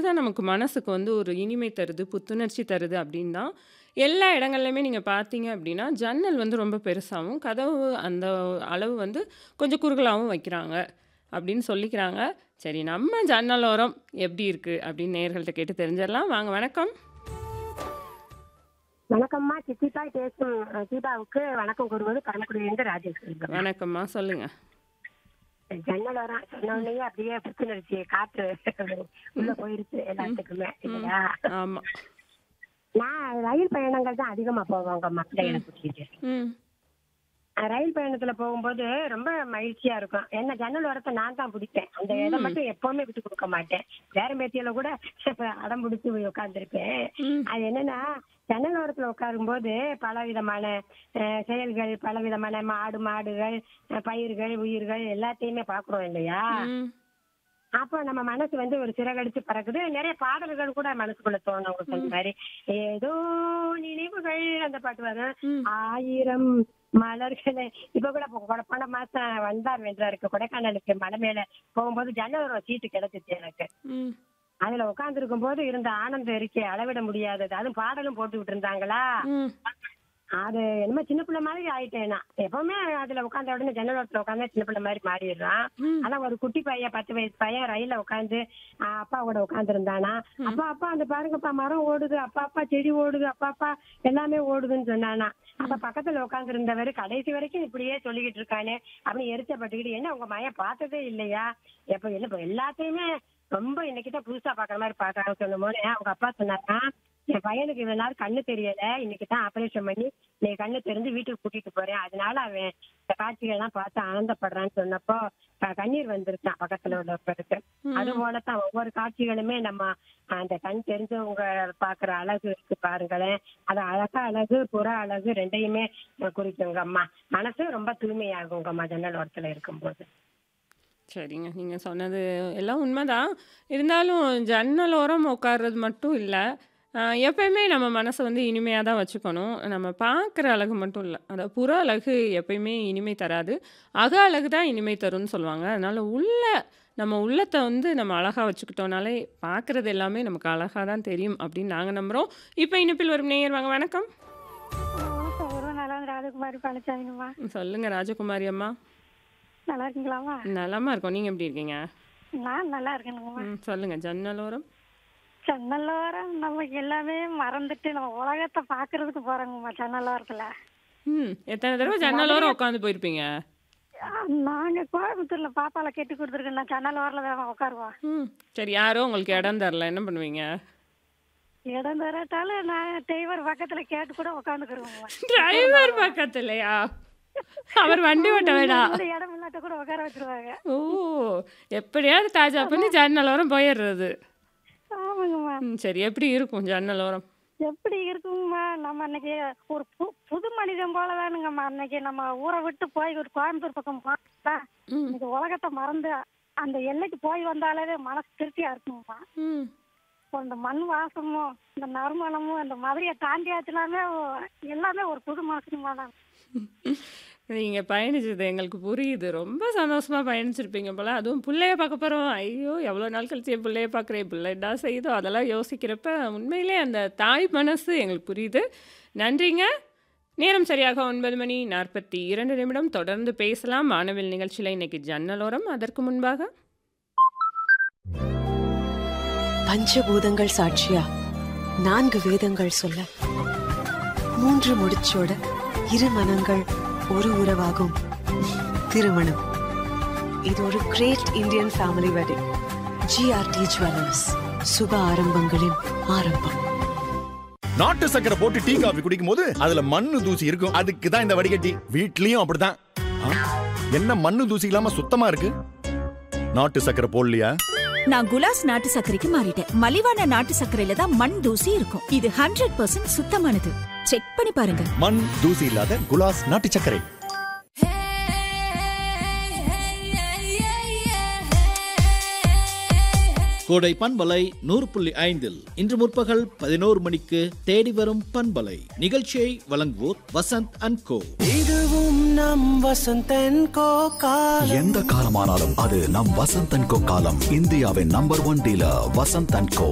அதுதான் நமக்கு மனசுக்கு வந்து ஒரு இனிமை தருது, புத்துணர்ச்சி தருது அப்படின்னு தான் எல்லா இடங்கள்லயுமே நீங்க பார்த்தீங்க அப்படின்னா, ஜன்னல் வந்து ரொம்ப பெருசாவும், கதவு அந்த அளவு வந்து கொஞ்சம் குறுகலாவும் வைக்கிறாங்க அப்படின்னு சொல்லிக்கிறாங்க. சரி நம்ம ஜன்னலோரம் எப்படி இருக்கு அப்படின்னு நேயர்கள்ட்ட கேட்டு தெரிஞ்சிடலாம். வாங்க வணக்கம். வணக்கம்மா சித்தித்தாய் பேசும் அஹ், கீதாவுக்கு வணக்கம் கூறுவது பரமக்குடியிலிருந்து ராஜேஸ்வரி வணக்கம்மா சொல்லுங்க. ஜன்னல் வரம் சொன்ன உடனே அப்படியே புத்துணர்ச்சி காற்று உள்ள போயிருச்சு எல்லாத்துக்குமே இல்லையா ஆமா. நான் ரயில் பயணங்கள் தான் அதிகமா போவாங்கம்மா பிள்ளைகளை கூட்டிட்டு ம். அஹ், ரயில் பயணத்துல போகும்போது ரொம்ப மகிழ்ச்சியா இருக்கும் என்ன ஜன்னல் வரத்தை நான் தான் பிடிப்பேன் அந்த இதை மட்டும் எப்பவுமே விட்டு கொடுக்க மாட்டேன் வேற மேத்தியில கூட அடம் பிடிச்சி போய் உட்காந்துருப்பேன் ம். அது என்னன்னா ஜன்னல் ஓரத்துல உட்காரும்போது பல விதமான அஹ், செயல்கள் பல விதமான மாடு மாடுகள் அஹ், பயிர்கள் உயிர்கள் எல்லாத்தையுமே பாக்குறோம் இல்லையா ம். அப்போ நம்ம மனசு வந்து ஒரு சிறகடிச்சு பறக்குது நிறைய பாடல்கள் கூட மனசுக்குள்ள தோணும் உங்களுக்கு அந்த மாதிரி ஏதோ நினைவுகள் அந்த பாட்டு வரும் ம். ஆயிரம் மலர்களே இப்ப கூட போ- போன- போன மாசம் வந்தார் வென்றாருக்கு கொடைக்கானலுக்கு மலை மேல போகும்போது ஜன்னல் ஒரு சீட்டு கிடைச்சிச்சு எனக்கு ம். அதுல உட்கார்ந்து இருக்கும் போது இருந்த ஆனந்தம் இருக்கே அளவிட முடியாதது அதுவும் பாடலும் போட்டுக்கிட்டு இருந்தாங்களா ம். அது என்னமோ சின்ன பிள்ளை மாதிரி ஆயிட்டேன் நான் எப்பவுமே அதுல உட்கார்ந்த உடனே ஜன்னல் ஓரத்துல உட்கார்ந்தா சின்ன பிள்ளை மாதிரி மாறிடுறான் ம். ஆனா ஒரு குட்டி பையன் பத்து வயசு பையன் ரயில்ல உட்காந்து அப்பா கூட உட்கார்ந்து இருந்தானா அப்பா அப்பா அந்த பாருங்கப்பா மரம் ஓடுது அப்பா அப்பா செடி ஓடுது அப்பா அப்பா எல்லாமே ஓடுதுன்னு சொன்னானா அப்ப பக்கத்துல உட்கார்ந்து இருந்தவர் கடைசி வரைக்கும் இப்படியே சொல்லிக்கிட்டு இருக்கானே அப்படின்னு எரிச்சப்பட்டுக்கிட்டு என்ன உங்க மயன் பார்த்ததே இல்லையா எப்ப என்ன இப்ப எல்லாத்தையுமே ரொம்ப இன்னைக்குதான் புதுசா பாக்குற மாதிரி பாக்குறாங்க சொல்லும் போது அவங்க அப்பா சொன்னாரா என் பையனுக்கு இவ்வளவு நாள் கண்ணு தெரியல இன்னைக்கு தான் ஆபரேஷன் பண்ணி நீ கண்ணு தெரிஞ்சு வீட்டுக்கு கூட்டிட்டு போறேன் அதனால அவன் இந்த காட்சிகள் எல்லாம் பார்த்து ஆனந்தப்படுறான்னு சொன்னப்போ க- கண்ணீர் வந்துருச்சான் பக்கத்துல உள்ளவருக்கு அது போலதான் ஒவ்வொரு காட்சிகளுமே நம்ம அந்த கண் தெரிஞ்சவங்க பாக்குற அழகு இருக்கு பாருங்களேன் அது அழகா அழகு புற அழகு ரெண்டையுமே குறிக்குங்கம்மா மனசு ரொம்ப தூய்மையாகுங்கம்மா ஜன்னல் ஓரத்துல இருக்கும்போது சரிங்க. நீங்க சொன்னது எல்லாம் உண்மைதான். இருந்தாலும் ஜன்னல் ஓரம் உட்கார்றது மட்டும் இல்ல. அ எப்பயுமே நம்ம மனச வந்து இனிமையா தான் வச்சுக்கணும். நம்ம பார்க்குற அழகு மட்டும் இல்ல. அதாவது புற அழகு எப்பயுமே இனிமை தராது. அக அழகு தான் இனிமை தரும்னு சொல்லுவாங்க. அதனால உள்ள நம்ம உள்ளத்த வந்து நம்ம அழகா வச்சுக்கிட்டோம்னாலே பார்க்குறது எல்லாமே நமக்கு அழகா தான் தெரியும் அப்படின்னு நாங்க நம்புறோம். இப்ப இணைப்பில் வரும் நேயர் வாங்க வணக்கம். வணக்கம் ஒரு நல்லா ராஜகுமாரி பழனிசாமிங்கம்மா சொல்லுங்க ராஜகுமாரி அம்மா. நல்லா இருக்கீங்களாம்மா நலமா இருக்கோம். நீங்க எப்படி இருக்கீங்க? நான் நல்லா இருக்கேனுங்கம்மா ம். சொல்லுங்க ஜன்னல் ஓரம். ஜன்னலோரம் நம்ம எல்லாமே மறந்துட்டு நம்ம உலகத்தை பாக்குறதுக்கு போறோங்கம்மா ஜன்னலோரத்துல ம். எத்தனை தடவ ஜன்னல் ஓரம் உட்காந்து போயிருப்பீங்க? அஹ் நாங்க கோயம்புத்தூர்ல பாப்பால கெட்டி கொடுத்துருக்கேன் நான் ஜன்னலோரில் தான் உட்காருவோம் ம். சரி யாரோ உங்களுக்கு இடம் தரல. என்ன பண்ணுவீங்க? இடம் தரட்டாலும் நான் டிரைவர் பக்கத்துல கேட்டு கூட உட்காந்துக்கிறோங்கம்மா டிரைவர் பக்கத்துலயா? அவர் வண்டி ஓட்ட வேணாம். இடம் இல்லாட்ட கூட உட்கார வச்சிருவாங்க ஓ! எப்படியாவது தாஜா பண்ணி ஜன்னல் ஓரம் போயிடுறது. ஆமாங்கம்மா ம். சரி எப்படி இருக்கும் ஜன்னல் ஓரம்? எப்படி இருக்குங்கம்மா நம்ம அன்னைக்கு ஒரு பு- புது மனிதன் போல தானுங்கம்மா அன்னைக்கு நம்ம ஊரை விட்டு போய் ஒரு கோயம்புத்தூர் பக்கம் பார்த்தா ம். இந்த உலகத்தை மறந்து அந்த எல்லைக்கு போய் வந்தாலே மனசு திருப்தியா இருக்குங்கம்மா ம். இப்போ இந்த மண் வாசமும் இந்த நறுமணமும் இந்த மதுரையை தாண்டியாச்சுலாமே எல்லாமே ஒரு புது மனசுங்கம்மா தான் நீங்க பயணிச்சது எங்களுக்கு புரியுது. ரொம்ப சந்தோஷமா பயணிச்சிருப்பீங்க போல. அதுவும் புள்ளைய பார்க்க போறோம். ஐயோ! எவ்வளோ நாள் கழிச்சு என் புள்ளைய பார்க்குறேன். புள்ள என்ன செய்யுதோ அதெல்லாம் யோசிக்கிறப்ப உண்மையிலே அந்த தாய் மனசு எங்களுக்கு புரியுது. நன்றிங்க. நேரம் சரியாக 9 மணி 42 நிமிடம். தொடர்ந்து பேசலாம். வானவில் நிகழ்ச்சியில இன்னைக்கு ஜன்னலோரம். அதற்கு முன்பாக பஞ்சபூதங்கள் சாட்சியா நான்கு வேதங்கள் சொல்ல மூன்று முடிச்சோட இரு மனங்கள் ஒரு உறவாகும் திருமணம் இது ஒரு great Indian family wedding GRT jewellers சுப ஆரம்பங்களின் ஆரம்பம் நாட்டு சக்கரை போட்டு டீ காபி குடிக்கும் போது அதுல மண்ணு தூசி இருக்கும் அதுக்கு தான் இந்த வடிகட்டி வீட்லயும் அப்படிதான் ஆ, என்ன மண்ணு தூசி இல்லாம சுத்தமா இருக்கு நாட்டு சக்கரை போடலையா நான் குலாஸ் நாட்டு சர்க்கரைக்கு மாறிட்டேன் மலிவான நாட்டு சர்க்கரையில தான் மண் தூசி இருக்கும் இது ஹண்ட்ரட் பர்சன்ட் சுத்தமானது செக் பண்ணி பாருங்க மண் தூசி இல்லாத குலாஸ் நாட்டு சர்க்கரை கோடை பண்பலை நூறு புள்ளி ஐந்தில் இன்று முற்பகல் பதினோரு மணிக்கு தேடி வரும் பண்பலை நிகழ்ச்சியை வழங்குவோர் வசந்த் அண்ட் கோ இதுவும் நம் வசந்தன் கோ காலம் எந்த காலமானாலும் அது நம் வசந்த் அண்ட் கோ காலம் இந்தியாவின் number one dealer Vasanth and go